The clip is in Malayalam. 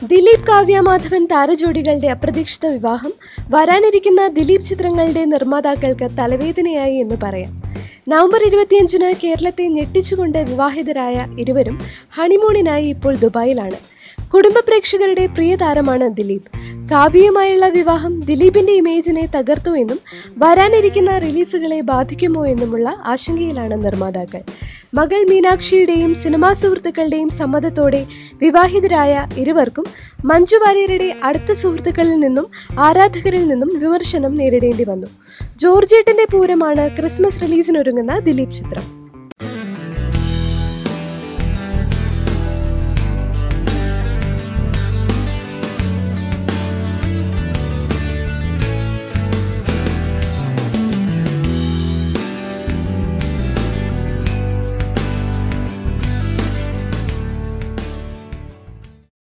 ദിലീപ് കാവ്യ മാധവൻ താരജോഡികളുടെ അപ്രതീക്ഷിത വിവാഹം വരാനിരിക്കുന്ന ദിലീപ് ചിത്രങ്ങളുടെ നിർമ്മാതാക്കൾക്ക് തലവേദനയായി എന്ന് പറയാം നവംബർ ഇരുപത്തിയഞ്ചിന് കേരളത്തെ ഞെട്ടിച്ചുകൊണ്ട് വിവാഹിതരായ ഇരുവരും ഹണിമൂണിനായി ഇപ്പോൾ ദുബായിലാണ് കുടുംബ പ്രേക്ഷകരുടെ പ്രിയ താരമാണ് ദിലീപ് കാവ്യയുമായുള്ള വിവാഹം ദിലീപിന്റെ ഇമേജിനെ തകർത്തു എന്നും വരാനിരിക്കുന്ന റിലീസുകളെ ബാധിക്കുമോ എന്നുമുള്ള ആശങ്കയിലാണ് നിർമ്മാതാക്കൾ മകൾ മീനാക്ഷിയുടെയും സിനിമാ സുഹൃത്തുക്കളുടെയും സമ്മതത്തോടെ വിവാഹിതരായ ഇരുവർക്കും മഞ്ജു വാര്യരുടെ അടുത്ത സുഹൃത്തുക്കളിൽ നിന്നും ആരാധകരിൽ നിന്നും വിമർശനം നേരിടേണ്ടി വന്നു ജോർജേട്ടന്റെ പൂരമാണ് ക്രിസ്മസ് റിലീസിനൊരുങ്ങുന്ന ദിലീപ് ചിത്രം